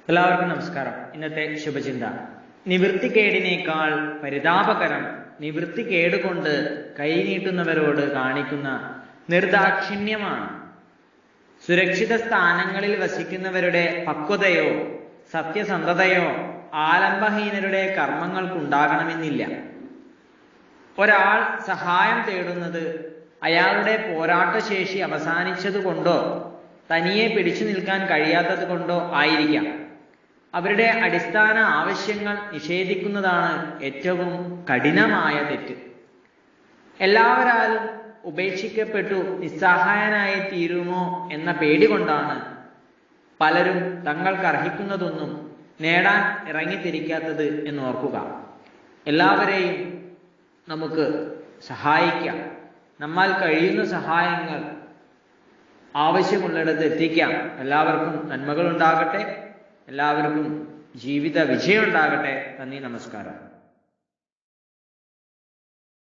എല്ലാവർക്കും നമസ്കാരം ഇന്നത്തെ ശുഭചിന്ത നിവൃത്തിക്കേടിനേക്കാൾ പരിതാപകരം നിവൃത്തിക്കേട് കൊണ്ട് കൈനീട്ടുന്നവരോട് കാണിക്കുന്ന നിർദാക്ഷിണ്യമാണ് സുരക്ഷിത സ്ഥാനങ്ങളിൽ വസിക്കുന്നവരുടെ പക്വതയോ സത്യസന്ധതയോ ആലംബഹീനരുടെ കർമ്മങ്ങൾക്കുണ്ടാകണമെന്നില്ല ഒരാൾ സഹായം തേടുന്നത് അയാളുടെ പോരാട്ടശേഷി അവസാനിച്ചതുകൊണ്ടോ തനിയെ പിടിച്ചു നിൽക്കാൻ കഴിയാത്തത് കൊണ്ടോ ആയിരിക്കാം അവരുടെ അടിസ്ഥാന ആവശ്യങ്ങൾ നിഷേധിക്കുന്നതാണ് ഏറ്റവും കഠിനമായ തെറ്റ് എല്ലാവരാലും ഉപേക്ഷിക്കപ്പെട്ടു നിസ്സഹായനായി തീരുമോ എന്ന പേടി കൊണ്ടാണ് പലരും തങ്ങൾക്ക് അർഹിക്കുന്നതൊന്നും നേടാൻ ഇറങ്ങിത്തിരിക്കാത്തത് എന്ന് ഓർക്കുക എല്ലാവരെയും നമുക്ക് സഹായിക്കാം നമ്മാൽ കഴിയുന്ന സഹായങ്ങൾ ആവശ്യമുള്ളിടത്ത് എത്തിക്കാം എല്ലാവർക്കും നന്മകൾ ഉണ്ടാകട്ടെ എല്ലാവർക്കും ജീവിത വിജയം ഉണ്ടാകട്ടെ നന്ദി നമസ്കാരം